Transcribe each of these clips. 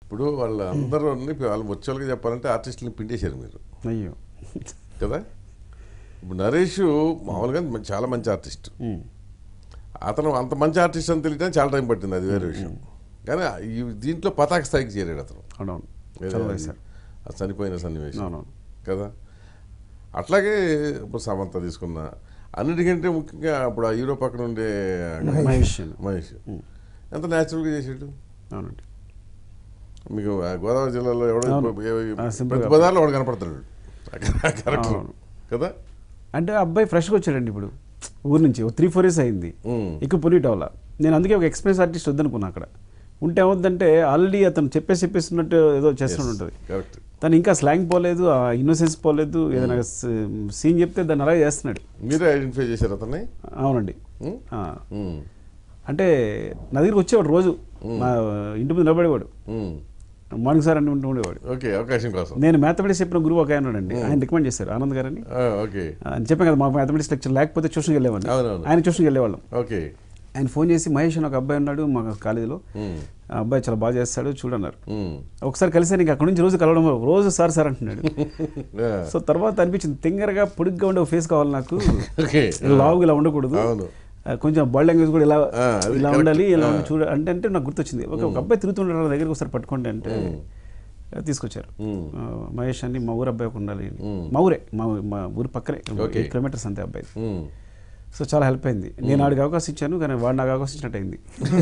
ఇప్పుడు వాళ్ళందరూ వాళ్ళు వర్చువల్గా చెప్పాలంటే ఆర్టిస్టులని పిండేశారు మీరు అయ్యో కదా ఇప్పుడు నరేష్ మామూలుగా మ- చాలా మంచి ఆర్టిస్ట్ ఉమ్. అతను అంత మంచి ఆర్టిస్ట్ అని తెలియడానికి చాలా టైం పట్టింది అది వేరే విషయం కానీ ఈ దీంట్లో పతాక స్థాయికి చేరాడు అతను అవునవును ఏదో చాలా అది- వేశారు ఆ చనిపోయిన సన్నివేశం అవునవును కదా అట్లాగే ఇప్పుడు సమంత తీసుకున్న అన్నిటికంటే ముఖ్యంగా ఇప్పుడు ఆ హీరో పక్కన ఉండే మహేష్ మహేష్ ఎంత న్యాచురల్గా చేసాడు అవునండి మీకు ఆ గోదావరి జిల్లాలో ఎవడో అవును. ఏ- ఆ, simple ప్రతి గా. పదాల్లో వాడు కనపడతాడు కరెక్ట్ అవును. కదా అంటే ఆ అబ్బాయి ఫ్రెష్గా వచ్చాడండి ఇప్పుడు ఊరు నుంచి త్రీ ఫోర్ ఇయర్స్ అయింది ఉమ్. ఇక్కడ పొల్యూట్ అవ్వాల నేను అందుకే ఒక ఎక్స్పీరియన్స్ ఆర్టిస్ట్ వద్దనుకున్నా అక్కడ ఉంటే ఏమవుద్దంటే ఆల్రెడీ అతను చెప్పేసి చెప్పేస్తున్నట్టు ఏదో చేస్తున్నట్టు ఉంటుంది కరెక్ట్ తను ఇంకా స్లాంగ్ పోలేదు ఆ ఇన్నోసెన్స్ పోలేదు ఏదైనా సీన్ చెప్తే దాన్ని అలాగే చేస్తున్నాడు మీరే ఐడెంటిఫై చేశారు అతన్ని అవునండి ఉమ్? ఆ. ఉమ్. అంటే నా దగ్గరికి వచ్చేవాడు రోజు మా ఇంటి ముందు నిలబడేవాడు ఉమ్. మార్నింగ్ సార్ అంటే ఉంటూ ఉండేవాడు ఓకే అవకాశం కోసం నేను మ్యాథమెటిక్స్ చెప్పిన గురువు ఒక ఆయన ఉన్నాడండి ఆయన రికమెండ్ చేశారు ఆనంద్ గారని ఆ, ఓకే అని చెప్పాను కదా మా మ్యాథమెటిక్స్ లెక్చర్ లేకపోతే ట్యూషన్కి వెళ్ళేవాడిని అవునవును. ఆయన ట్యూషన్కి వెళ్ళేవాళ్ళం ఓకే ఆయన ఫోన్ చేసి మహేష్ అని ఒక అబ్బాయి ఉన్నాడు మా కాలేజీలో ఉమ్. ఆ అబ్బాయి చాలా బాగా చేస్తాడు చూడన్నారు ఉమ్. ఒకసారి కలిసాను ఇంకా అక్కడ నుంచి రోజు కలవడం రోజు సార్ సార్ అంటున్నాడు ఆ, సో తర్వాత అనిపించింది తింగరగా పొడుగ్గా ఉండే ఫేస్ కావాలి నాకు ఓకే లావుగా ఇలా ఉండకూడదు అవును. ఆ, కొంచెం బాడీ లాంగ్వేజ్ కూడా ఇలా ఆ, అది ఇలా correct. ఉండాలి ఇలా ఆ. ఉండి చూడ అంటే అంటే నాకు గుర్తొచ్చింది ఒక ఒక అబ్బాయి తిరుగుతుండే వాళ్ళ దగ్గరికి ఒకసారి పట్టుకోండి అంటే ఆ, తీసుకొచ్చారు ఉమ్. ఆ, మహేష్ అని మా ఊరు అబ్బాయి ఒక ఉండాలి అని. ఉమ్. మా ఊరే మా మా ఊరు పక్కనే Okay. ఎయిట్ కిలోమీటర్స్ అంతే అబ్బాయి ఉమ్. సో చాలా హెల్ప్ అయింది నేను ఆడికి అవకాశం ఇచ్చాను కానీ వాడు నాకు అవకాశం ఇచ్చినట్టు అయింది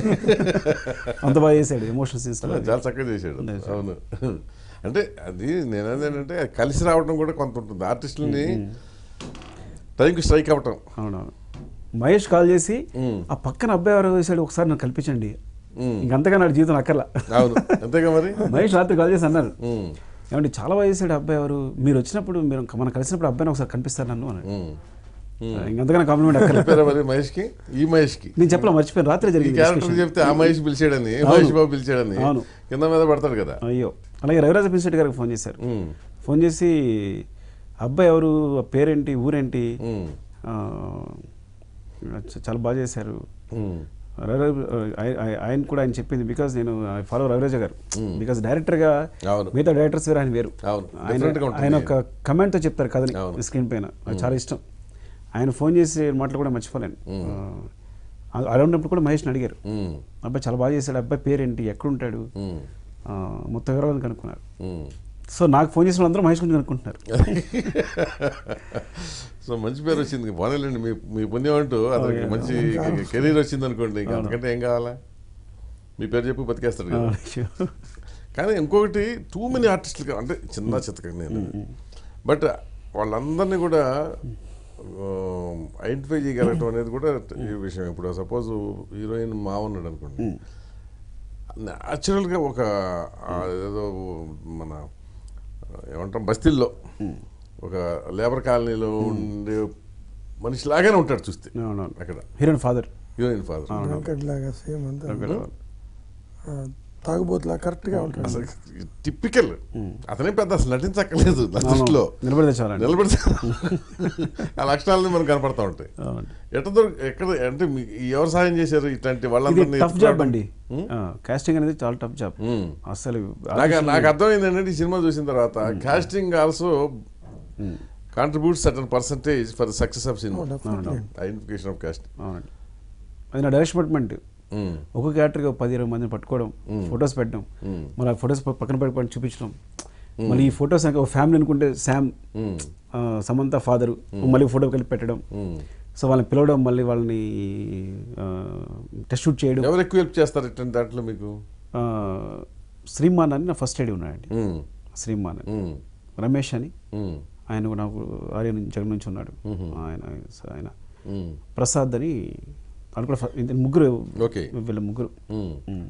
అంత బాగా చేశాడు ఎమోషన్ సీన్స్ చాలా చాలా చక్కగా చేశాడు చేశాడు. అవును అంటే అది నేను ఏంటంటే కలిసి రావడం కూడా కొంత ఉంటుంది ఆర్టిస్టులని టైంకి స్ట్రైక్ అవ్వటం అవునవును మహేష్ కాల్ చేసి ఉమ్. ఆ పక్కన అబ్బాయి ఎవరో వేశాడు ఒకసారి నాకు కల్పించండి ఉమ్. ఇంకంతగా నాడు జీవితం అక్కర్లా అవును అంతేగా మరి మహేష్ రాత్రి కాల్ చేసి అన్నారు ఉమ్. ఏమండి చాలా బాగా చేశాడు అబ్బాయి ఎవరు మీరు వచ్చినప్పుడు మీరు మనం కలిసినప్పుడు అబ్బాయిని ఒకసారి కనిపిస్తారు నన్ను అన్నాడు ఉమ్. ఇంకంతగా కాంప్లిమెంట్ అక్కర్లేదు చెప్పారా మరి మహేష్కి ఈ మహేష్కి నేను చెప్పలే మర్చిపోయాను రాత్రి ఈ జరిగింది క్యారెక్టర్ discussion. చెప్తే ఆ మహేష్ పిలిచాడని మహేష్ బాబు పిలిచాడని అవును. కింద మీద పడతాడు కదా అయ్యో అలాగే రవిరాజ పిన్సెట్ గారికి ఫోన్ చేశారు ఉమ్. ఫోన్ చేసి అబ్బాయి ఎవరు ఆ పేరేంటి ఊరేంటి ఉమ్. ఆ, చ- చాలా బాగా చేశారు ఉమ్. రవిరాజ్ ఆయ- ఆయ- ఆయన కూడా ఆయన చెప్పింది బికాజ్ నేను ఫాలో రవిరాజ గారు బికాజ్ డైరెక్టర్గా అవును. మిగతా డైరెక్టర్స్ వేరు ఆయన వేరు అవును. ఆయన Different గా ఉంటుంది. ఆయన ఒక కమెంట్తో చెప్తారు కథని అవును. స్క్రీన్ పైన అది చాలా ఇష్టం ఆయన ఫోన్ చేసి మాటలు కూడా మర్చిపోలేను ఆ, అలా ఉన్నప్పుడు కూడా మహేష్ని అడిగారు ఉమ్. అబ్బాయి చాలా బాగా చేశాడు అబ్బాయి పేరేంటి ఎక్కడుంటాడు ఉమ్. ఆ, మొత్తం వివరాలను కనుక్కున్నారు ఉమ్. సో నాకు ఫోన్ చేసిన వాళ్ళందరూ మహేష్ గురించి కనుక్కుంటున్నారు సో మంచి పేరు వచ్చింది పోనీలేండి మీ మీ పుణ్యం అంటూ అతనికి మంచి కెరీర్ వచ్చింది అనుకోండి ఇంకా అంతకంటే ఏం కావాలా మీ పేరు చెప్పి బతికేస్తాడు కదా కానీ ఇంకొకటి టూ మెనీ ఆర్టిస్టులు అంటే చిన్న చిత్తక నేను బట్ వాళ్ళందరినీ కూడా ఐడెంటిఫై చేయగలగటం అనేది కూడా ఈ విషయం ఇప్పుడు సపోజ్ హీరోయిన్ మా ఉన్నాడు అనుకోండి న్యాచురల్గా ఒక ఆ, ఏదో మన ఏమంటాం బస్తీల్లో ఒక లేబర్ కాలనీలో ఉండే మనిషిలాగానే ఉంటాడు చూస్తే అవునవును. అక్కడ heroine father heroine father Venkat లాగా సేమ్ అంతా ఆ, తాగుబోతులా కరెక్ట్ గా ఉంటాడు అసలు టిపికల్ అతనే పెద్ద అసలు నటించక్కర్లేదు నా దృష్టిలో నిలబడితే చాలండి నిలబడితే ఆ లక్షణాలని మనకు కనపడతా ఉంటాయి అవునండి. ఎట్ట దొరికి ఎక్కడ అంటే మీ ఎవరు సాయం చేశారు ఇట్లాంటి ఇది వాళ్ళందరినీ టఫ్ జాబ్ ఎత్తుకురావడం? అండి కాస్టింగ్ అనేది చాలా టఫ్ జాబ్ మ్మ్. అసలు నాకు నాకు అర్థమైంది ఏంటంటే ఈ సినిమా చూసిన తర్వాత casting also contribute certain percentage for the success of cinema definitely. Identification of cast అవునండి అది నా డైరెక్షన్ డిపార్ట్మెంట్ ఒక్కొక్క క్యారెక్టర్గా పది ఇరవై మందిని పట్టుకోవడం ఫొటోస్ పెట్టడం మళ్ళీ ఆ ఫొటోస్ పక్కన పెట్టుకొని చూపించడం మళ్ళీ ఈ ఫొటోస్ ఒక ఫ్యామిలీ అనుకుంటే శామ్ ఆ, సమంత ఫాదరు మళ్ళీ ఫోటో కలిపి పెట్టడం సో వాళ్ళని పిలవడం మళ్ళీ వాళ్ళని టెస్ట్ షూట్ చేయడం ఎవరు ఎక్కువ హెల్ప్ చేస్తారు ఇట్లాంటి దాంట్లో మీకు ఆ, శ్రీమాన్ అని నా ఫస్ట్ ఐడి ఉన్నాడండి మ్మ్. శ్రీమాన్ అని. మ్మ్. రమేష్ అని మ్మ్. ఆయన కూడా నాకు ఆర్య నుంచి జగన్ నుంచి ఉన్నాడు ఆయన ఆయన మ్మ్. ప్రసాద్ అని అది కూడా ఫ- ఇది ముగ్గురు ఓకే. వీళ్ళ ముగ్గురు మ్మ్.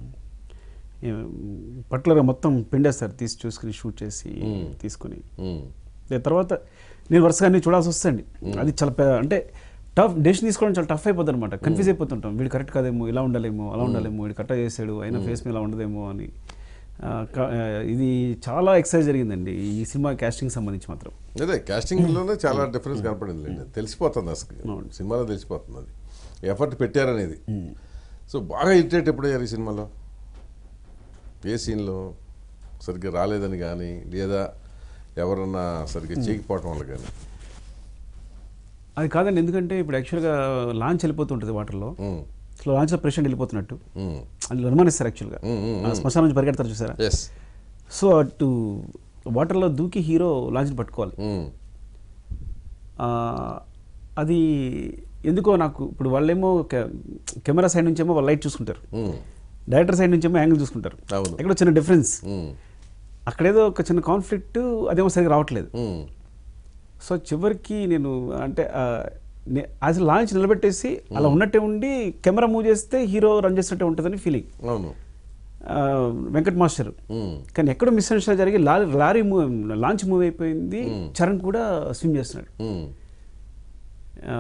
పర్టికులర్గా మొత్తం పిండేస్తారు తీసి చూసుకుని షూట్ చేసి తీసుకుని మ్మ్. దాని తర్వాత నేను వరుసగా అన్ని చూడాల్సి వస్తుంది అది చాలా పె- అంటే టఫ్ డెసిషన్ తీసుకోవడం చాలా టఫ్ అయిపోతుంది అనమాట కన్ఫ్యూజ్ అయిపోతుంటాం వీడు కరెక్ట్ కాదేమో ఇలా ఉండాలేమో అలా ఉండాలేమో వీడు కరెక్ట్ చేసాడు అయినా ఫేస్ మీద ఇలా ఉండదేమో అని ఆ, క- ఆ, ఇది చాలా ఎక్సైజ్ జరిగిందండి ఈ సినిమా క్యాస్టింగ్ సంబంధించి మాత్రం అదే casting లోనే చాలా డిఫరెన్స్ కనపడింది తెలిసిపోతుంది అసలు సినిమాలో తెలిసిపోతుంది అది ఎఫర్ట్ పెట్టారనేది సో బాగా ఇరిటేట్ ఎప్పుడు అయ్యారు ఈ సినిమాలో ఏ సీన్లో సరిగ్గా రాలేదని కానీ లేదా ఎవరన్నా సరిగ్గా చేయకపోవటం వల్ల కానీ అది కాదండి ఎందుకంటే ఇప్పుడు యాక్చువల్గా లాంచ్ వెళ్ళిపోతుంటుంది వాటర్లో అసలు లాంచ్లో ప్రెసిడెంట్ వెళ్ళిపోతున్నట్టు అందులో అనుమానిస్తారు యాక్చువల్గా ఆ శ్మశానం నుంచి పరిగెడతారు చూసారా ఎస్ సో అటు వాటర్లో దూకి హీరో లాంచ్ని పట్టుకోవాలి ఆ, అది ఎందుకో నాకు ఇప్పుడు వాళ్ళేమో కె- కెమెరా సైడ్ నుంచేమో వాళ్ళు లైట్ చూసుకుంటారు డైరెక్టర్ సైడ్ నుంచేమో యాంగిల్ చూసుకుంటారు అవును. ఎక్కడో చిన్న డిఫరెన్స్ అక్కడేదో ఒక చిన్న కాన్ఫ్లిక్ట్ అదేమో సరిగ్గా రావట్లేదు సో చివరికి నేను అంటే ఆ, నే- అసలు లాంచ్ నిలబెట్టేసి అలా ఉన్నట్టే ఉండి కెమెరా మూవ్ చేస్తే హీరో రన్ చేసినట్టే ఉంటుందని ఫీలింగ్ అవును వెంకట్ మాస్టర్ మ్మ్. కానీ ఎక్కడో మిస్అండర్స్టాండ్ జరిగి lorry lorry move launch move అయిపోయింది చరణ్ కూడా స్విమ్ చేస్తున్నాడు మ్మ్. ఆ,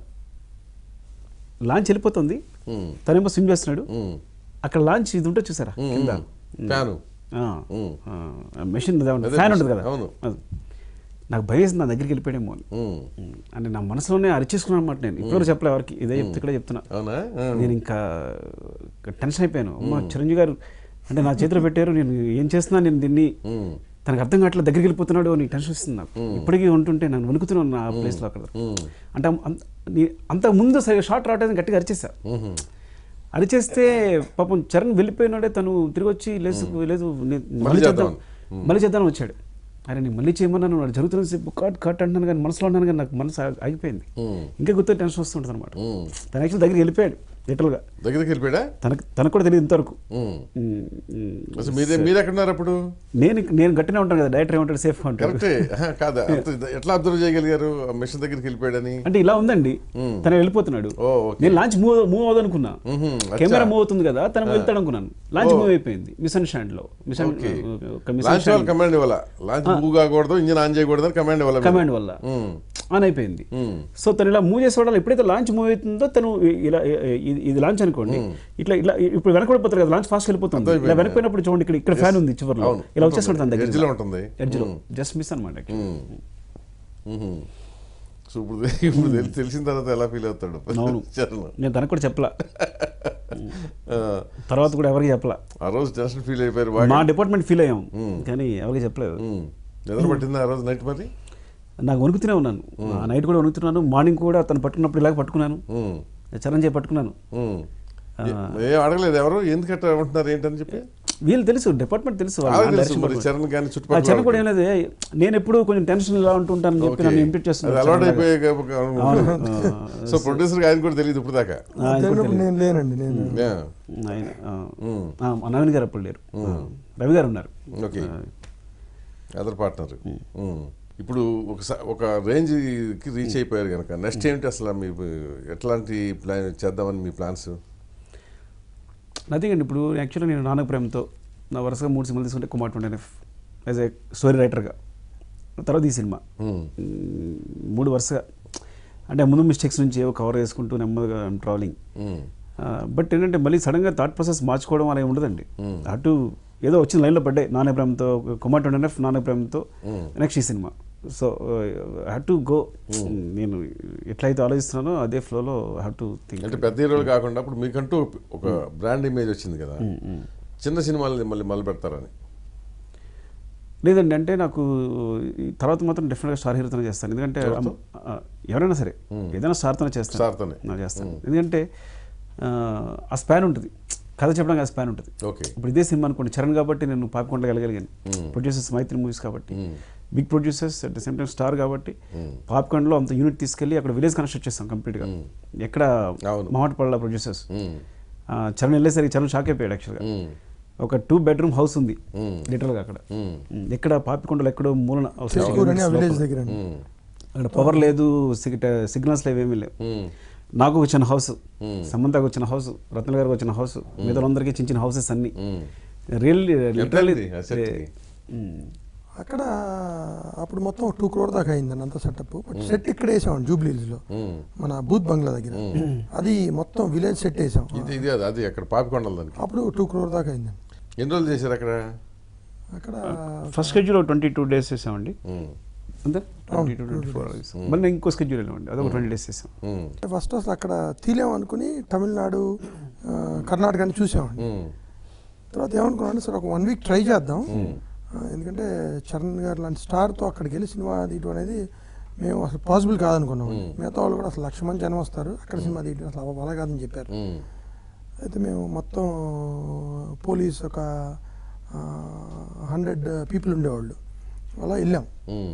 లాంచ్ వెళ్ళిపోతుంది మ్మ్. తనేమో స్విమ్ చేస్తున్నాడు మ్మ్. అక్కడ లాంచ్ ఇది ఉంటుంది చూసారా మ్మ్. కింద ఫ్యాను మ్మ్. మెషిన్ అదే ఫ్యాన్ ఉంటుంది కదా అవును. అది. నాకు భయం వేసింది నా దగ్గరికి వెళ్ళిపోయాడేమో అని మ్మ్. అంటే నా మనసులోనే అరిచేసుకున్నాను అనమాట నేను ఇప్పుడు చెప్పలే ఎవరికి ఇదే చెప్తే ఇక్కడ చెప్తున్నా అవునా ఆ. నేను ఇంకా టెన్షన్ అయిపోయాను అమ్మ చిరంజీవి గారు అంటే నా చేతిలో పెట్టారు నేను ఏం చేస్తున్నా నేను దీన్ని మ్మ్. తనకు అర్థం కావట్లేదు దగ్గరికి వెళ్ళిపోతున్నాడు అని టెన్షన్ వస్తుంది నాకు ఇప్పటికీ ఉంటుంటే నేను వణుకుతున్నాను నా ప్లేస్లో అక్కడ మ్మ్. అంటే అంత- నీ- అంత ముందు సరిగా షార్ట్ రావడానికి గట్టిగా అరిచేసా మ్మ్. అరిచేస్తే పాపం చరణ్ వెళ్ళిపోయినాడే తను తిరిగి వచ్చి లేదు లేదు నేను మళ్ళీ మళ్ళీ చేద్దాం చేద్దాం. మళ్ళీ చేద్దాం వచ్చాడు అరే నేను మళ్ళీ చేయమన్నాను వాడు జరుగుతున్న సేపు కట్ కట్ అంటున్నాను కానీ మనసులో ఉన్నాను కానీ నాకు మనసు ఆగి- ఆగిపోయింది మ్మ్. ఇంకా గుర్తు టెన్షన్ వస్తుంటుంది అనమాట మ్మ్. తన యాక్చువల్ దగ్గరికి వెళ్ళిపోయాడు లిటరల్గా దగ్గరికి వెళ్ళిపోయాడా తనకు తనకు కూడా తెలియదు ఇంతవరకు మ్మ్. ఉమ్, ఉమ్. అసలు మీదే మీరు ఎక్కడున్నారు అప్పుడు నేను నేను గట్టినే ఉంటాను కదా డైరెక్టర్ ఏమంటాడు సేఫ్గా ఉంటాడు కరెక్టే ఆహా, కాదా అంత ఇది- ఎట్లా అబ్జర్వ్ చేయగలిగారు ఆ మిషన్ దగ్గరికి వెళ్ళిపోయాడని అంటే ఇలా ఉందండి తను వెళ్ళిపోతున్నాడు ఓ, ఓకే. నేను లాంచ్ మూవ్ మూవ్ అవుదనుకున్నా మ్హూ, అచ్చా. కెమెరా మూవ్ అవుతుంది కదా తను వెళ్తాడు అనుకున్నాను లాంచ్ మూవ్ అయిపోయింది మిస్అండర్స్టాండ్ లో మిషన్ ఓకే. ఒక లాంచ్ వాళ్ళు కమాండ్ ఇవ్వాల లాంచ్ మూవ్ కాకూడదు ఇంజిన్ ఆన్ చేయకూడదు అని కమాండ్ ఇవ్వాలి కమాండ్ వల్ల మ్మ్. ఆన్ అయిపోయింది మ్మ్. సో తను ఇలా మూవ్ చేసేవాడు ఎప్పుడైతే లాంచ్ మూవ్ అవుతుందో తను ఇలా ఇది- ఇది లాంచ్ అనుకోండి ఇట్లా ఇట్లా ఇప్పుడు వెనకబడిపోతారు కదా లాంచ్ ఫాస్ట్ వెళ్ళిపోతుంది ఇలా అర్థమైపోయింది. వెనకపోయినప్పుడు చూడండి ఇక్కడ ఇక్కడ ఫ్యాన్ ఉంది చివరిలో అవును. ఇలా వచ్చేస్తాడు తన Edge లో దగ్గర ఉంటుంది. ఎడ్జ్లో మ్మ్. జస్ట్ మిస్ అనమాట మ్మ్. మ్మ్. సో ఇప్పుడు ఇప్పుడు తెలి- తెలిసిన తర్వాత ఎలా ఫీల్ అవుతాడు అవును. చరణ్ నేను తనకు కూడా చెప్పలా ఆ, తర్వాత కూడా ఎవరికి చెప్పలా ఆ రోజు టెన్షన్ ఫీల్ అయిపోయారు బాగా మా డిపార్ట్మెంట్ ఫీల్ అయ్యాం కానీ ఎవరికి చెప్పలేదు మ్మ్. నిద్ర పట్టిందా ఆ రోజు నైట్ మరి నాకు వణుకుతూనే ఉన్నాను ఆ నైట్ కూడా వణుకుతున్నాను మార్నింగ్ కూడా తను పట్టుకున్నప్పుడు ఇలాగ పట్టుకున్నాను మ్మ్. చరణ్ చేయి పట్టుకున్నాను మ్మ్. ఏ- ఏం అడగలేదు ఎవరు ఎందుకు అట్లా ఉంటున్నారు ఏంటని చెప్పి వీళ్ళు తెలుసు డిపార్ట్మెంట్ తెలుసు వాళ్ళ వాళ్ళకి తెలుసు direction మరి department. చరణ్ కానీ ఆ చుట్టుపక్కల చరణ్ కూడా వాళ్ళకి. ఏం లేదు నేను ఎప్పుడు కొంచెం టెన్షన్ ఇలా ఉంటుంటానని చెప్పి ఓకే. నన్ను ఇంప్లీట్ అది చేస్తున్నాను అలవాటు చరణ్ లాగా. అయిపోయాయి సో ప్రొడ్యూసర్ ఆయన కూడా తెలియదు ఇప్పుడు దాకా ఆ, ఆయన కూడా తెలియనప్పుడు నేను లేనండి నేను Yeah. ఆయన ఆ, మ్మ్. ఆ, మా నవీన్ గారు అప్పుడు లేరు ఆ, రవి గారు ఉన్నారు ఓకే అదర్ పార్ట్నర్ ఇప్పుడు ఒకసారి ఒక రేంజ్కి రీచ్ అయిపోయారు కనుక నెక్స్ట్ ఏమిటి అసలు మీ ఎట్లాంటి ప్లాన్ చేద్దామని మీ ప్లాన్స్ నథింగ్ అండి ఇప్పుడు యాక్చువల్గా నేను నానక ప్రేమతో నా వరుసగా మూడు సినిమాలు తీసుకుంటే Kumar twenty F as a story రైటర్గా తర్వాత ఈ సినిమా మ్మ్, మూడు వరుసగా అంటే ముందు మిస్టేక్స్ నుంచి ఏవో కవర్ చేసుకుంటూ నెమ్మదిగా ట్రావెలింగ్ బట్ ఏంటంటే మళ్ళీ సడన్గా థాట్ ప్రాసెస్ మార్చుకోవడం అనేది ఉండదండి అటు ఏదో వచ్చిన లైన్లో పడ్డాయి నాన్న ప్రేమతో కుమార్ ట్వంటీ ఎఫ్ నాన్న ప్రేమతో నెక్స్ట్ ఈ cinema so have to go నేను ఎట్లయితే ఆలోచిస్తున్నానో అదే ఫ్లోలో హ్యావ్ టు థింక్ అంటే పెద్ద హీరోలు కాకుండా ఇప్పుడు మీకంటూ ఒక బ్రాండ్ ఇమేజ్ వచ్చింది కదా చిన్న సినిమాలు మళ్ళీ మొదలు పెడతారని లేదండి అంటే నాకు ఈ తర్వాత మాత్రం డెఫినెట్గా స్టార్ హీరోతోనే చేస్తాను ఎందుకంటే ఎవరితో? ఆ, ఎవరైనా సరే ఏదైనా స్టార్తోనే చేస్తాను స్టార్తోనే. నా చేస్తాను ఎందుకంటే ఆ, ఆ స్పాన్ ఉంటుంది కథ చెప్పడానికి ఆ స్పాన్ ఉంటుంది ఓకే ఇప్పుడు ఇదే సినిమా అనుకోండి చరణ్ కాబట్టి నేను పాపికొండకి వెళ్ళగలిగాను ప్రొడ్యూసర్స్ మైత్రి మూవీస్ కాబట్టి big producers at the same time star కాబట్టి పాపికొండలో అంత యూనిట్ తీసుకెళ్ళి అక్కడ విలేజ్ కన్స్ట్రక్ట్ చేస్తాం కంప్లీట్గా ఎక్కడ అవును. మామటపల్ల ప్రొడ్యూసర్స్ మ్మ్. చరణ్ వెళ్ళేసరికి చరణ్ షాక్ అయిపోయాడు యాక్చువల్గా మ్మ్. ఒక టూ బెడ్రూమ్ హౌస్ ఉంది మ్మ్. లిటరల్గా అక్కడ మ్మ్. ఉమ్, ఎక్కడ పాపికొండలో ఎక్కడో మూలన house ఉంది. చిలుకూరు అని ఆ విలేజ్ దగ్గర అండి. మ్మ్. అక్కడ పవర్ లేదు సిగ్నల్స్ లేవు ఏమీ లేవు మ్మ్. నాకు వచ్చిన హౌస్ సమంతకు వచ్చిన హౌస్ రత్న గారికి వచ్చిన హౌస్ మిగతా అందరికీ చిన్న చిన్న హౌసెస్ అన్ని మ్మ్. రియల్లీ లిటరల్లీ అయింది ఆ set కి? అక్కడ అప్పుడు మొత్తం టూ క్రోర్ దాకా అయిందండి అంత సెటప్ బట్ సెట్ ఇక్కడ వేసాం జూబ్లీ హిల్స్ లో మ్మ్. మన బూత్ బంగ్లా దగ్గర అది మొత్తం విలేజ్ సెట్ వేసాం ఇది ఇది అది అది అక్కడ పాపికొండల దానికి అప్పుడు టూ క్రోర్ దాకా అయిందండి ఎన్ని రోజులు చేశారు అక్కడ అక్కడ first schedule twenty two days చేసామండి మ్మ్. అంతే ట్వంటీ టూ ట్వంటీ ఫోర్ మళ్ళీ ఇంకో స్కెడ్యూల్ వెళ్ళామండి అదొక ట్వంటీ డేస్ చేసాం మ్మ్. ఫస్ట్ అసలు అక్కడ తీలేం అనుకుని తమిళనాడు ఆ, కర్ణాటక అని చూసామండి మ్మ్. తర్వాత ఏమనుకున్నాను సార్ ఒక వన్ వీక్ ట్రై చేద్దాం ఆ, ఎందుకంటే చరణ్ గారు లాంటి స్టార్తో అక్కడికి వెళ్ళి సినిమా తీయటం అనేది మేము అసలు పాసిబుల్ కాదనుకున్నాం మిగతా వాళ్ళు కూడా అసలు లక్ష మంది జనం వస్తారు అక్కడ సినిమా తీయటం అసలు అవ్వ- అలా కాదని చెప్పారు ఉమ్, అయితే మేము మొత్తం పోలీస్ ఒక హండ్రెడ్ పీపుల్ ఉండేవాళ్ళు అలా వెళ్ళాం ఉమ్,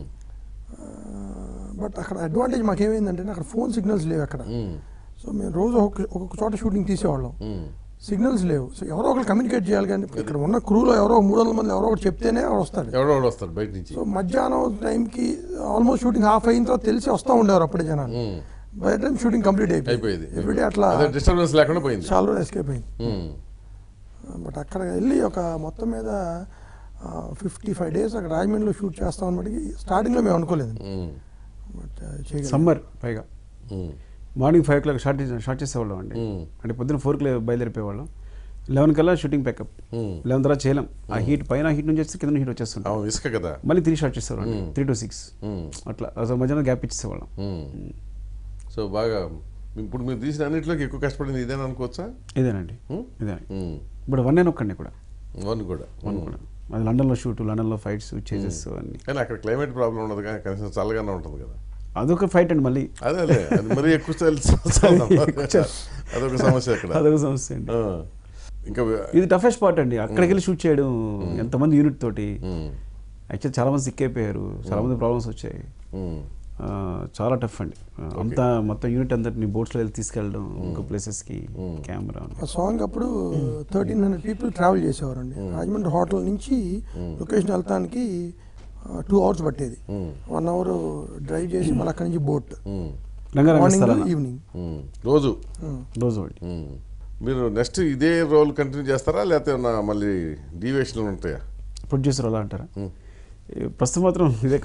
బట్ అక్కడ అడ్వాంటేజ్ మాకేమైందంటే అక్కడ ఫోన్ సిగ్నల్స్ లేవు అక్కడ ఉమ్, సో మేము రోజు ఒక్కొక్క ఒక్కొక్క చోట షూటింగ్ తీసేవాళ్ళం ఉమ్. సిగ్నల్స్ లేవు సో ఎవరో ఒకరు కమ్యూనికేట్ చేయాలి కానీ ఇక్కడ ఉన్న క్రూలో ఎవరో మూడు వందల మంది ఎవరో ఒకటి చెప్తేనే వాడు వస్తాడు ఎవడో వాడు వస్తాడు బయట నుంచి సో మధ్యాహ్నం టైంకి ఆల్మోస్ట్ షూటింగ్ హాఫ్ అయిన తర్వాత తెలిసి వస్తూ ఉండేవారు అప్పుడే జనాలు ఉమ్, బై టైం షూటింగ్ కంప్లీట్ అయిపోయింది అయిపోయింది ఎవ్రీడే అట్లా అదే డిస్టర్బెన్స్ లేకుండా పోయింది చాలా రోజులు ఎస్కేప్ అయింది ఉమ్, బట్ అక్కడ వెళ్ళి ఒక మొత్తం మీద ఫిఫ్టీ ఫైవ్ డేస్ అక్కడ రాజమండ్రిలో షూట్ చేస్తాం అనమాట స్టార్టింగ్లో మేము అనుకోలేదు ఉమ్, బట్ చేయగలిగాం సమ్మర్ పైగా ఉమ్, morning five clock short short చేసేవాళ్ళం అండి ఉమ్, అంటే పొద్దున్న ఫోర్కి బయలుదేరిపోయేవాళ్ళం లెవెన్ కల్లా షూటింగ్ ప్యాకప్ ఉమ్. లెవెన్ తర్వాత చేయలేం ఆ హీట్ పైన హీట్ నుంచి వచ్చి కింద హీట్ వచ్చేస్తుంటాం అవును ఇసుక కదా మళ్ళీ త్రీ షార్ట్ చేసేవాళ్ళం hmm. Three two six um, అట్లా అసలు మధ్యాహ్నం గ్యాప్ ఇచ్చేసేవాళ్ళం ఉమ్. సో బాగా ఇప్పుడు మీరు తీసిన అన్నింటిలోకి ఎక్కువ కష్టపడింది ఇదేనా అనుకోవచ్చా ఇదేనండి ఉమ్? ఇదే ఉమ్, ఇప్పుడు వన్ అండ్ ఒక్కండి కూడా వన్ కూడా వన్ ఉమ్. కూడా అది లండన్లో షూట్ లండన్లో ఫైట్స్ చేసెస్ అన్ని కానీ అక్కడ క్లైమేట్ ప్రాబ్లం ఉండదు కానీ కనీసం చల్లగానే ఉంటుంది కదా అదొక ఫైట్ అండి మళ్ళీ అదే అదే అది మరీ ఎక్కువ చలి- చలి- అదొక సమస్య అక్కడ అదొక సమస్య అండి ఆ. ఇంకా ఇది టఫెస్ట్ పార్ట్ అండి అక్కడికి వెళ్ళి షూట్ చేయడం ఎంతమంది యూనిట్ తోటి ఉమ్, యాక్చువల్ చాలా మంది సిక్ అయిపోయారు చాలా మంది ప్రాబ్లమ్స్ వచ్చాయి ఉమ్, ఆ, చాలా టఫ్ అండి ఆ, అంతా మొత్తం యూనిట్ అందరిని బోట్స్లో వెళ్ళి తీసుకెళ్ళడం ఇంకో ప్లేసెస్కి కెమెరా ఆ సాంగ్ అప్పుడు థర్టీన్ హండ్రెడ్ పీపుల్ ట్రావెల్ చేసేవారండి రాజమండ్రి హోటల్ నుంచి లొకేషన్ వెళ్తానికి టూ అవర్స్ పట్టేది ఉమ్, వన్ అవర్ డ్రైవ్ చేసి మళ్ళీ అక్కడి నుంచి బోట్ ఉమ్, రంగారంగ మార్నింగ్ స్థలాన ఈవినింగ్ ఉమ్. రోజు రోజు ఒకటి ఉమ్. మీరు నెక్స్ట్ ఇదే రోల్ కంటిన్యూ చేస్తారా లేకపోతే ఏమన్నా మళ్ళీ డీవియేషన్లు ఉంటాయా ప్రొడ్యూసర్ అలా అంటారా ఉమ్. ఏ, ప్రస్తుతం మాత్రం ఇదే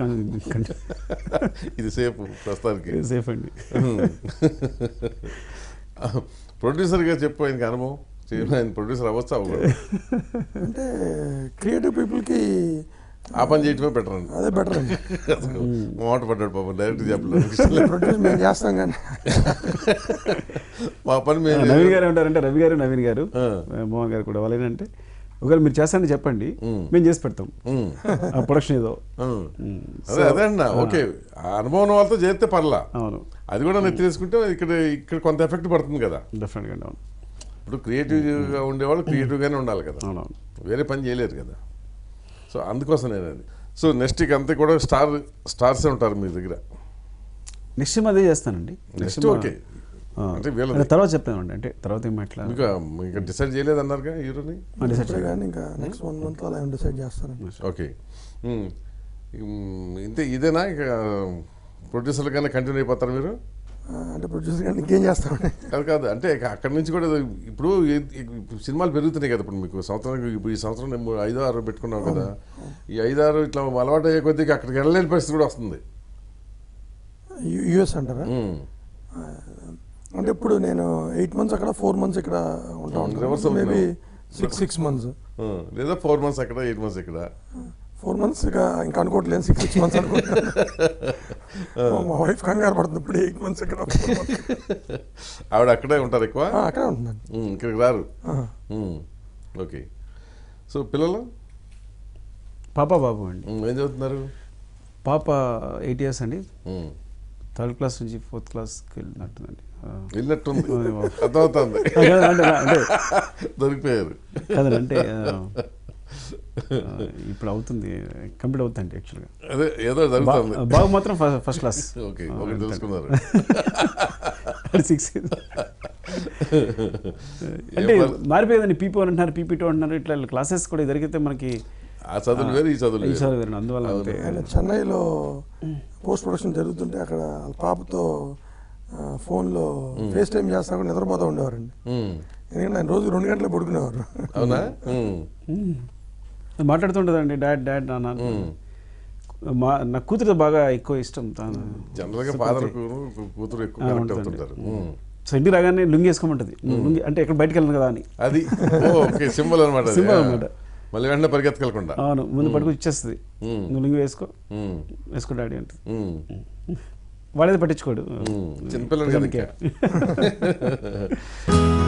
ఇది సేఫ్ ప్రస్తుతానికి సేఫ్ అండి ప్రొడ్యూసర్గా చెప్పు ఆయనకి అనుభవం చేయను, ఆయన ప్రొడ్యూసర్ అవ్వచ్చా అవ్వకూడదు అంటే క్రియేటివ్ పీపుల్కి ఆ పని చేయటమే బెటర్ అండి అదే బెటర్ అండి మాట పడ్డాడు పాపం డైరెక్ట్ చెప్పలేదు ప్రొడ్యూస్ మేము చేస్తాం కానీ మా పని మేము నవీన్ గారు ఏమంటారంటే రవి గారు నవీన్ గారు ఆ. మోహన్ గారు కూడా వాళ్ళు ఏంటంటే ఒకవేళ మీరు చేస్తారని చెప్పండి ఉమ్. మేము చేసి పెడతాం ఉమ్, ఆ ప్రొడక్షన్ ఏదో ఉమ్. ఉమ్. అదే అదే అన్న ఓకే ఆ అనుభవం వాళ్ళతో చేస్తే పర్లా అవును అది కూడా నెత్తి తీసుకుంటే ఇక్కడ ఇక్కడ కొంత ఎఫెక్ట్ పడుతుంది కదా డెఫినెట్గా అండి అవును ఇప్పుడు క్రియేటివ్గా ఉండేవాళ్ళు క్రియేటివ్గానే ఉండాలి కదా అవునవును వేరే పని చేయలేరు కదా సో అందుకోసం నేను అది సో నెక్స్ట్ ఇక అంతా కూడా స్టార్ స్టార్సే ఉంటారు మీ దగ్గర నెక్స్ట్ సినిమా అదే చేస్తానండి నెక్స్ట్ సినిమా- ఓకే ఆ. అంటే వీళ్ళది. అంటే తర్వాత చెప్తానండి అంటే తర్వాత ఏం ఎట్లా ఇంకా ఇంకా డిసైడ్ చేయలేదు అన్నారుగా హీరోని డిసైడ్ ఇప్పుడే కానీ ఇంకా నెక్స్ట్ వన్ మంత్లో అలా డిసైడ్ చేస్తారండి ఓకే ఉమ్. ఉమ్, ఇంతే ఇదేనా ఇక ప్రొడ్యూసర్ గానే కంటిన్యూ అయిపోతారు మీరు ఆ, అంటే ప్రొడ్యూసర్ కానీ ఇంకేం చేస్తామండి కాదు కాదు అంటే ఇక అక్కడి నుంచి కూడా ఇప్పుడు ఏ- ఈ సినిమాలు పెరుగుతున్నాయి కదా ఇప్పుడు మీకు సంవత్సరానికి ఇప్పుడు ఈ సంవత్సరం నేను మూడు- ఐదో ఆరు పెట్టుకున్నావు కదా ఈ ఐదు ఆరు ఇట్లా అలవాటు అయ్యే కొద్దిగా అక్కడికి వెళ్ళలేని పరిస్థితి కూడా వస్తుంది యుఎస్ అంటారా ఉమ్. అంటే ఇప్పుడు నేను ఎయిట్ మంత్స్ అక్కడ ఫోర్ మంత్స్ ఇక్కడ ఉంటా Reverse ఉంటాను మేబీ అవుతున్నావు. Six six months um. లేదా ఫోర్ మంత్స్ అక్కడ ఎయిట్ మంత్స్ ఇక్కడ ఫోర్ మంత్స్ ఇక ఇంకా అనుకోవట్లేదు సిక్స్ సిక్స్ మంత్స్ అనుకుంటున్నాను మా వైఫ్ కంగారు పడుతుంది ఇప్పుడు ఎయిట్ మంత్స్ ఇక్కడ four months. ఆవిడ అక్కడే ఉంటారు ఎక్కువ ఆ, అక్కడే ఉంటున్నాను ఉమ్, ఇక్కడికి రారు ఆ, ఉమ్. ఓకే సో పిల్లలు పాప బాబు అండి ఉమ్, ఏం చదువుతున్నారు పాప ఎయిట్ ఇయర్స్ అండి ఉమ్. థర్డ్ క్లాస్ నుంచి ఫోర్త్ క్లాస్కి వెళ్ళినట్టుందండి ఆ. వెళ్ళినట్టుంది అదే బాబు. అర్థమవుతుంది అంటే అంటే అంటే దొరికిపోయారు కాదండి అంటే ఆ, ఆ, ఇప్పుడు అవుతుంది కంప్లీట్ అవుతుంది యాక్చువల్గా అదే ఏదో జరుగుతుంది బాబు మాత్రం ఫస్ట్ క్లాస్ ఓకే ఒకటి తెలుసుకున్నారు సిక్స్ అంటే మారిపోయిందండి పీపీ వన్ అంటున్నారు పీపీ టూ అంటున్నారు ఇట్లా క్లాసెస్ కూడా జరిగితే మనకి ఆ చదువులు వేరు ఈ చదువులు ఈ వేరు. చదువు వేరండి. అందువల్ల అంతే ఆయన చెన్నైలో పోస్ట్ ప్రొడక్షన్ జరుగుతుంటే అక్కడ వాళ్ళ పాపతో ఆ, ఫోన్లో ఫేస్ టైం చేస్తా కూడా నిద్రపోతూ ఉండేవారండి ఉమ్. ఎందుకంటే ఆయన రోజు రెండు గంటలే పడుకునేవారు అవునా ఉమ్. మ్మ్. మాట్లాడుతుంటుందండి డాడ్ డాడ్ నాన్న మ్మ్. మా నా కూతురు బాగా ఎక్కువ ఇష్టం తాను జనరల్ గా ఫాదర్ కూతురు ఎక్కువ ఆ, కనెక్ట్ ఉంటుంది. అవుతుంటారు ఉమ్. సో ఇంటికి రాగానే లుంగి వేసుకోమంటుంది నువ్వు లుంగి అంటే ఎక్కడ బయటకు వెళ్ళను కదా అని అది ఓ, ఓకే సింబల్ అనమాట Symbol అన్నమాట. మళ్ళీ వెంటనే పరిగెత్తకెళ్ళకుండా అవును ముందు పట్టుకు ఇచ్చేస్తుంది మ్మ్. నువ్వు లుంగి వేసుకో ఉమ్. వేసుకో డాడీ అంటుంది ఉమ్. వాడేది పట్టించుకోడు ఉమ్. చిన్నపిల్లడు కదా ఇంకా.